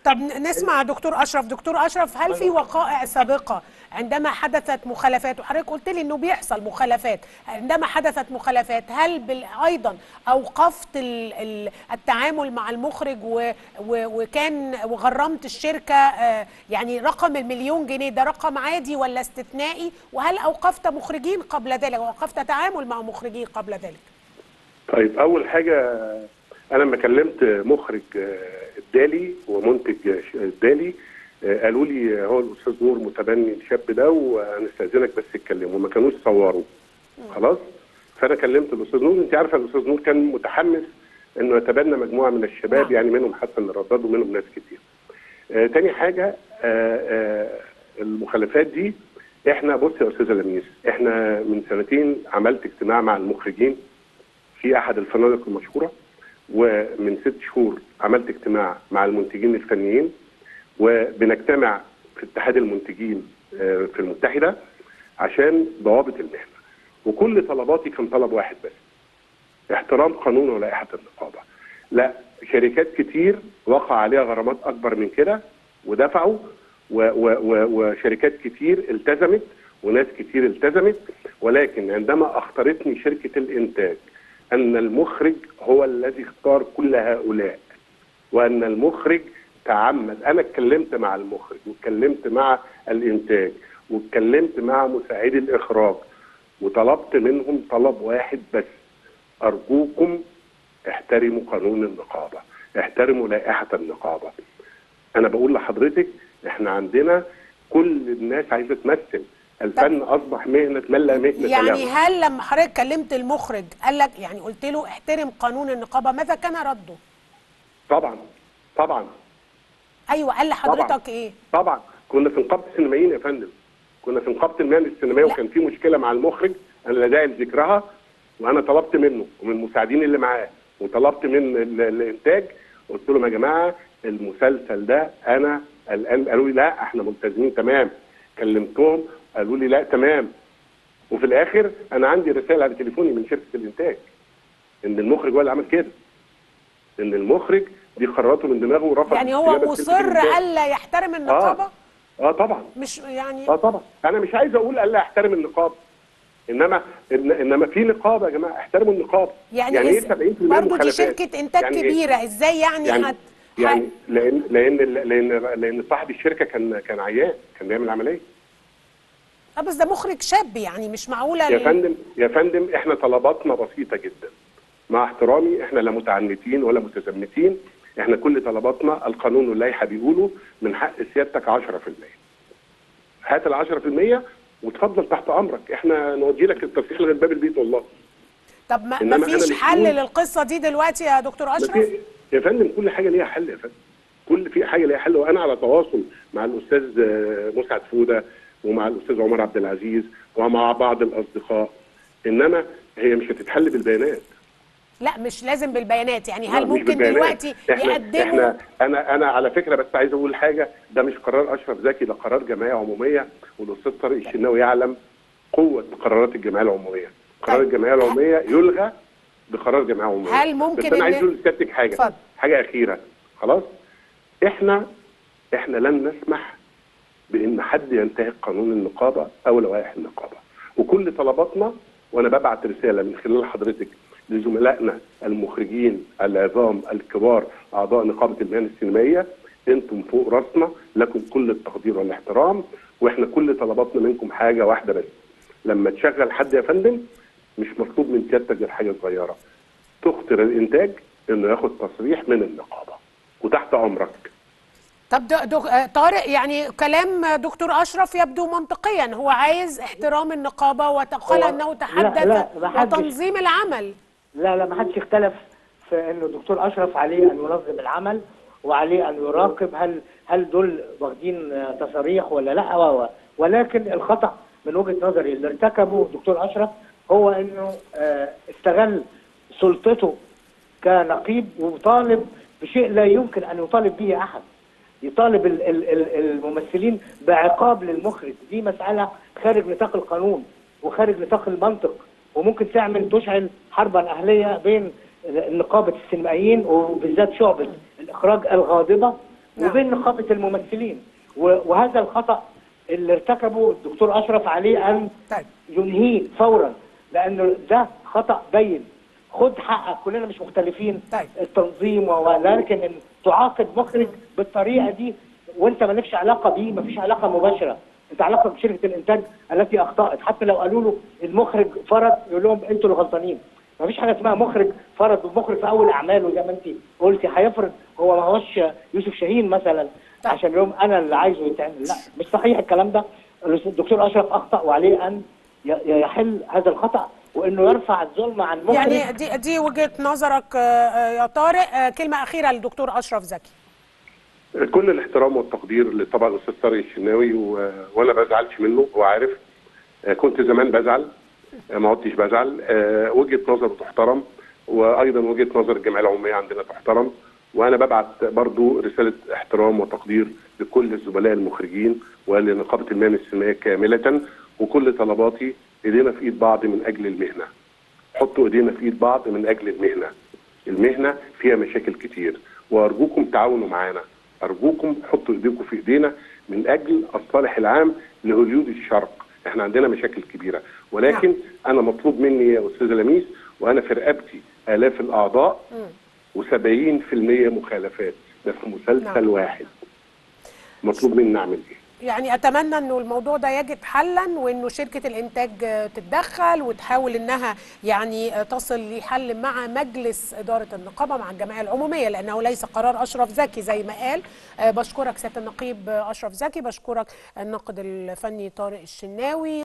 طب نسمع دكتور اشرف دكتور اشرف هل في وقائع سابقه عندما حدثت مخالفات وحضرتك قلت لي انه بيحصل مخالفات عندما حدثت مخالفات هل بال- ايضا اوقفت ال- ال- التعامل مع المخرج و و وكان وغرمت الشركه آه، يعني رقم المليون جنيه ده رقم عادي ولا استثنائي وهل اوقفت مخرجين قبل ذلك اوقفت تعامل مع مخرجين قبل ذلك طيب اول حاجه انا لما كلمت مخرج آه، الدالي ومنتج آه، الدالي آه، قالوا لي هو الاستاذ نور متبني الشاب ده وهنستاذنك بس تكلمه ما كانوش صوروا خلاص فانا كلمت الاستاذ نور انت عارفه الاستاذ نور كان متحمس انه يتبنى مجموعه من الشباب نعم. يعني منهم حسن الرداد ومنهم ناس كتير آه تاني حاجه آه آه المخالفات دي احنا بص يا استاذه لميس احنا من سنتين عملت اجتماع مع المخرجين في احد الفنادق المشهوره ومن ست شهور عملت اجتماع مع المنتجين الفنيين وبنجتمع في اتحاد المنتجين آه، في المتحده عشان ضوابط المهنه وكل طلباتي كان طلب واحد بس احترام قانون ولائحه النقابه لا شركات كتير وقع عليها غرامات اكبر من كده ودفعوا و و و وشركات كتير التزمت وناس كتير التزمت ولكن عندما اخطرتني شركه الانتاج ان المخرج هو الذي اختار كل هؤلاء وان المخرج تعمد انا اتكلمت مع المخرج واتكلمت مع الانتاج واتكلمت مع مساعدي الاخراج وطلبت منهم طلب واحد بس ارجوكم احترموا قانون النقابه احترموا لائحه النقابه انا بقول لحضرتك احنا عندنا كل الناس عايزه تمثل الفن اصبح مهنه من لا مهنه يعني له هل لما حضرتك كلمت المخرج قال لك يعني قلت له احترم قانون النقابه ماذا كان رده طبعا طبعا ايوه قال لحضرتك طبعاً. ايه طبعا كنا في نقابه السينمائيين يا فندم كنا في نقابه المهن السينمائيه لا. وكان في مشكله مع المخرج انا لا داعي لذكرها وانا طلبت منه ومن المساعدين اللي معاه وطلبت من ال- الانتاج قلت لهم يا جماعه المسلسل ده انا الان قالوا لي لا احنا ملتزمين تمام كلمتهم قالوا لي لا تمام وفي الاخر انا عندي رساله على تليفوني من شركه الانتاج ان المخرج هو اللي عمل كده ان المخرج دي قراراته من دماغه ورفض يعني هو استجابة شركة مصر الإنتاج. الا يحترم النقابه اه اه طبعا مش يعني اه طبعا انا مش عايز اقول الا احترم النقابه انما إن انما في نقابه يا جماعه احترموا النقابه يعني, يعني ايه إز- 70% برضه دي مخالفات؟ شركه انتاج يعني إيه؟ كبيره ازاي يعني, يعني هت يعني لان لان لان لان صاحب الشركه كان كان عيان كان بيعمل عمليه اه بس ده مخرج شاب يعني مش معقوله يا ال- فندم يا فندم احنا طلباتنا بسيطه جدا مع احترامي احنا لا متعنتين ولا متزمتين احنا كل طلباتنا القانون واللائحه بيقولوا من حق سيادتك 10% هات ال 10% وتفضل تحت امرك احنا نودي لك التصريح لغايه باب البيت والله طب ما إنما ما أنا فيش مش حل بقول- للقصه دي دلوقتي يا دكتور ما اشرف في- يا فندم كل حاجه ليها حل يا فندم كل في حاجه ليها حل وانا على تواصل مع الاستاذ آه، مسعد فوده ومع الاستاذ عمر عبد العزيز ومع بعض الاصدقاء انما هي مش هتتحل بالبيانات لا مش لازم بالبيانات يعني لا، هل مش ممكن بالبيانات. دلوقتي احنا يقدموا احنا انا انا على فكره بس عايز اقول حاجه ده مش قرار اشرف زكي ده قرار جمعيه عموميه والاستاذ طارق الشناوي يعلم قوه قرارات الجمعيه العموميه قرار طيب. الجمعيه العموميه يلغى بقرار جمعيه عموميه هل ممكن بس انا إن- عايز اقول لسيادتك حاجه اتفضل. حاجه اخيره خلاص احنا احنا لن نسمح بان حد ينتهك قانون النقابه او لوائح النقابه وكل طلباتنا وانا ببعت رساله من خلال حضرتك لزملائنا المخرجين العظام الكبار اعضاء نقابه المهن السينمائيه انتم فوق راسنا لكم كل التقدير والاحترام واحنا كل طلباتنا منكم حاجه واحده بس لما تشغل حد يا فندم مش مطلوب من سيادتك غير حاجه صغيره تخطر الانتاج انه ياخد تصريح من النقابه وتحت امرك طب دو دو آه، طارق يعني كلام دكتور اشرف يبدو منطقيا هو عايز احترام النقابه وقال هو- انه لا- تحدث لا، ما حدش- وتنظيم العمل لا لا ما حدش اختلف في انه الدكتور اشرف عليه ان ينظم العمل وعليه ان يراقب هل هل دول واخدين آه، تصاريح ولا لا و و- ولكن الخطا من وجهه نظري اللي ارتكبه الدكتور اشرف هو انه آه، استغل سلطته كنقيب وطالب بشيء لا يمكن ان يطالب به احد يطالب ال- ال- ال- الممثلين بعقاب للمخرج دي مسألة خارج نطاق القانون وخارج نطاق المنطق وممكن تعمل تشعل حربا أهلية بين نقابة السينمائيين وبالذات شعبة الإخراج الغاضبة نعم. وبين نقابه الممثلين و- وهذا الخطا اللي ارتكبه الدكتور اشرف عليه ان طيب ينهيه فورا لانه ده خطا بين خد حقك كلنا مش مختلفين طيب. التنظيم ولكن ان تعاقد مخرج بالطريقه دي وانت مالكش علاقه بيه مفيش علاقه مباشره انت علاقه بشركه الانتاج التي اخطات حتى لو قالوا له المخرج فرض يقول لهم انتوا اللي غلطانين مفيش حاجه اسمها مخرج فرض والمخرج في اول اعماله زي ما انت قلتي هيفرض هو ما هوش يوسف شاهين مثلا طيب. عشان يوم انا اللي عايزه يتعمل لا مش صحيح الكلام ده الدكتور اشرف اخطا وعليه ان ي- يحل هذا الخطا وانه يرفع الظلم عن مخرج يعني دي دي وجهه نظرك آه، آه، يا طارق آه، كلمه اخيره للدكتور اشرف زكي كل الاحترام والتقدير لطبعا الاستاذ طارق الشناوي و... وانا بزعلش منه هو عارف آه، كنت زمان بزعل آه، ما عدتش بزعل آه، وجهه نظره تحترم وايضا وجهه نظر الجمعيه العموميه عندنا تحترم وانا ببعت برضو رساله احترام وتقدير لكل الزملاء المخرجين ولنقابه المهن السينمائيه كامله وكل طلباتي ايدينا في ايد بعض من اجل المهنه حطوا ايدينا في ايد بعض من اجل المهنه المهنه فيها مشاكل كتير وارجوكم تعاونوا معانا ارجوكم حطوا ايديكم في ايدينا من اجل الصالح العام لهوليود الشرق احنا عندنا مشاكل كبيره ولكن انا مطلوب مني يا استاذه لميس وانا في رقبتي الاف الاعضاء و70% مخالفات ده في مسلسل نعم. واحد مطلوب مني اعمل ايه يعني اتمنى انه الموضوع ده يجد حلا وانه شركه الانتاج آه، تتدخل وتحاول انها يعني آه، تصل لحل مع مجلس اداره النقابه مع الجمعيه العموميه لانه ليس قرار اشرف زكي زي ما قال آه، بشكرك سياده النقيب آه، اشرف زكي بشكرك الناقد الفني طارق الشناوي